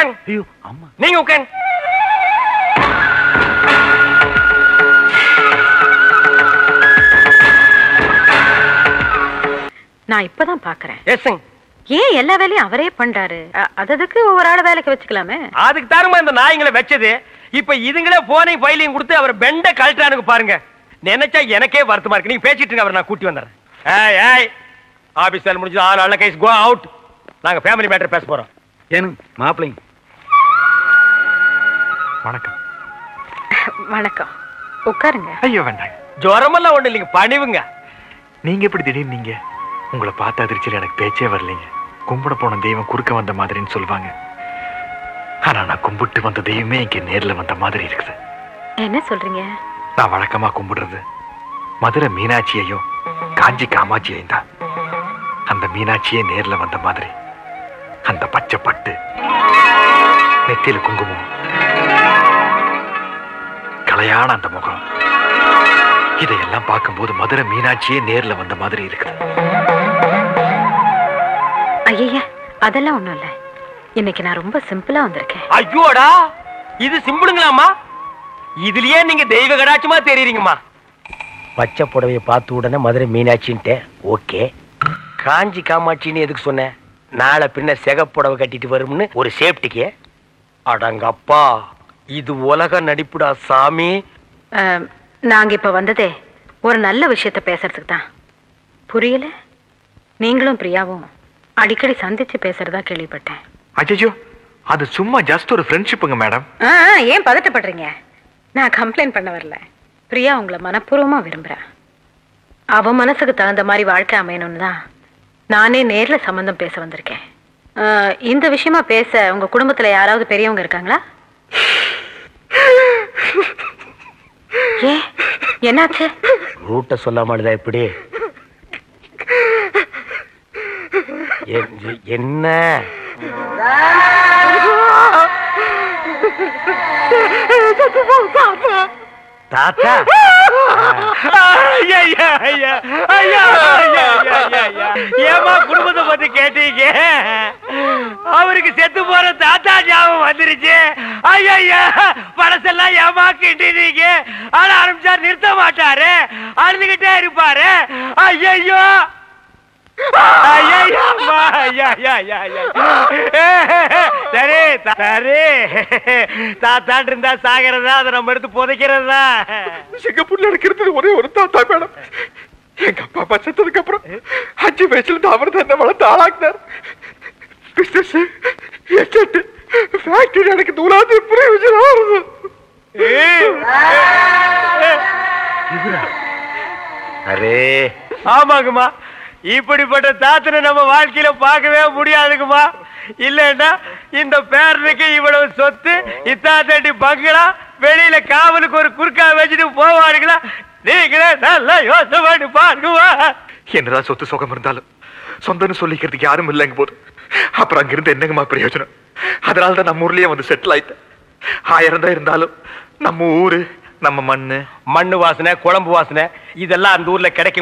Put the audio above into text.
உட்காருங்க ஐயோ அம்மா நீங்க உட்காருங்க நான் இப்பதான் பாக்குறேன் எஸ்ங்க ஏன் எல்லா வேலையும் அவரே பண்றாரு அ- அததுக்கு ஒவ்வொரு ஆள வேலைக்கு வச்சுக்கலாமே அதுக்கு தாருமா இந்த நாய்ங்களை வச்சது இப்ப இதுங்களே போனையும் ஃபைலையும் கொடுத்து அவர் பெண்ட கழட்டானுக்கு பாருங்க நினைச்சா எனக்கே வருத்தமா இருக்கு நீங்க பேசிட்டு இருங்க அவரை நான் கூட்டி வந்துடுறேன் ஏய் ஏய் ஆபீஸ் வேலை முடிஞ்சது ஆள் நல்ல கைஸ் கோ அவுட் நாங்க ஃபேமிலி மேட்டர் பேச போறோம் ஏனுங்க மாப்பிள்ளைங்க வணக்கம் வணக்கம் உட்காருங்க ஐயோ வேண்டாங்க ஜுரமெல்லாம் ஒண்ணு இல்லைங்க பணிவுங்க நீங்க எப்படி திடீர்னு நீங்க உங்களை பார்த்த அதிர்ச்சியில் எனக்கு பேச்சே வரலைங்க கும்பிட போன தெய்வம் குறுக்க வந்த மாதிரின்னு சொல்லுவாங்க ஆனா நான் கும்பிட்டு வந்த தெய்வமே இங்க நேர்ல வந்த மாதிரி இருக்குது என்ன சொல்றீங்க நான் வழக்கமா கும்பிடுறது மதுரை மீனாட்சியையும் காஞ்சி காமாட்சியையும் தான் அந்த மீனாட்சியே நேர்ல வந்த மாதிரி அந்த பச்சை பட்டு நெத்தியில குங்குமம் கலையான அந்த முகம் இதையெல்லாம் பார்க்கும்போது மதுரை மீனாட்சியே நேர்ல வந்த மாதிரி இருக்குது ஐய அதெல்லாம் ஒண்ணும் இல்ல இன்னைக்கு நான் ரொம்ப சிம்பிளா வந்திருக்கேன் ஐயோடா இது சிம்பிளுங்களாம்மா இதுலயே நீங்க தெய்வ கடாட்சமா தெரியுறீங்கம்மா பச்சை புடவைய பார்த்த உடனே மதுரை மீனாட்சின்ட்டு ஓகே காஞ்சி காமாட்சின்னு எதுக்கு சொன்னேன் நாளை பின்ன சிகப்புடவை கட்டிட்டு வரும்னு ஒரு சேஃப்டிக்கு அடங்கப்பா இது உலக நடிப்புடா சாமி அஹ், நாங்க இப்ப வந்ததே ஒரு நல்ல விஷயத்த பேசுறதுக்கு தான் புரியல நீங்களும் பிரியாவும் அடிக்கடி சந்திச்சு பேசுறதா கேள்விப்பட்டேன் அஜயோ அது சும்மா ஜஸ்ட் ஒரு ஃப்ரெண்ட்ஷிப்புங்க மேடம் ஆ, ஆ, ஏன் பதட்டப்படுறீங்க நான் கம்ப்ளைண்ட் பண்ண வரல பிரியா உங்களை மனப்பூர்வமா விரும்புறா அவ மனசுக்கு தகுந்த மாதிரி வாழ்க்கை அமையணும்னு தான் நானே நேர்ல சம்பந்தம் பேச வந்திருக்கேன் ஆ, இந்த விஷயமா பேச உங்க குடும்பத்துல யாராவது பெரியவங்க இருக்காங்களா ஏ என்னாச்சு ரூட்ட சொல்லாமலுதா எப்படி எ- என்ன தாத்தா ஏமா குடும்பத்தை பத்தி கேட்டீங்க அவருக்கு செத்து போற தாத்தா ஞாபகம் வந்துருச்சு ஐயா பழசெல்லாம் ஏமா கிண்டினீங்க ஆட ஆரம்பிச்சா நிறுத்த மாட்டாரு அழுதுகிட்டே இருப்பாரு ஐயோ சரி சரி தாத்தான் இருந்தா சாகிறதா அதை நம்ம எடுத்து புதைக்கிறதா சிங்கப்பூர்ல இருக்கிறது ஒரே ஒரு தாத்தா மேடம் எங்க அப்பா அப்பா செத்ததுக்கு அப்புறம் அஞ்சு வயசுல இருந்து அவர் தான் என்ன வளர்த்து ஆளாக்குனார் பிசினஸ் எஸ்டேட் ஃபேக்டரி எனக்கு தூளாது பிரயோஜனம் வருது அரே ஆமாங்கம்மா இப்படிப்பட்ட தாத்தனை நம்ம வாழ்க்கையில பார்க்கவே முடியாதுங்கம்மா இல்லைன்னா இந்த பேரனுக்கு இவ்வளவு சொத்து இத்தாத்தடி பங்களா வெளியில காவலுக்கு ஒரு குறுக்கா வச்சுட்டு போவாருங்களா நீங்களே நல்லா யோசனை பண்ணி பாருங்கம்மா என்னதான் சொத்து சுகம் இருந்தாலும் சொந்தம்னு சொல்லிக்கிறதுக்கு யாரும் இல்லைங்க போது அப்புறம் அங்கிருந்து என்னங்கம்மா பிரயோஜனம் அதனால தான் நம்ம ஊர்லயே வந்து செட்டில் ஆயிட்டேன் ஆயிரம் தான் இருந்தாலும் நம்ம ஊரு நம்ம மண்ணு மண்ணு வாசனை குழம்பு வாசனை இதெல்லாம் அந்த ஊர்ல கிடைக்க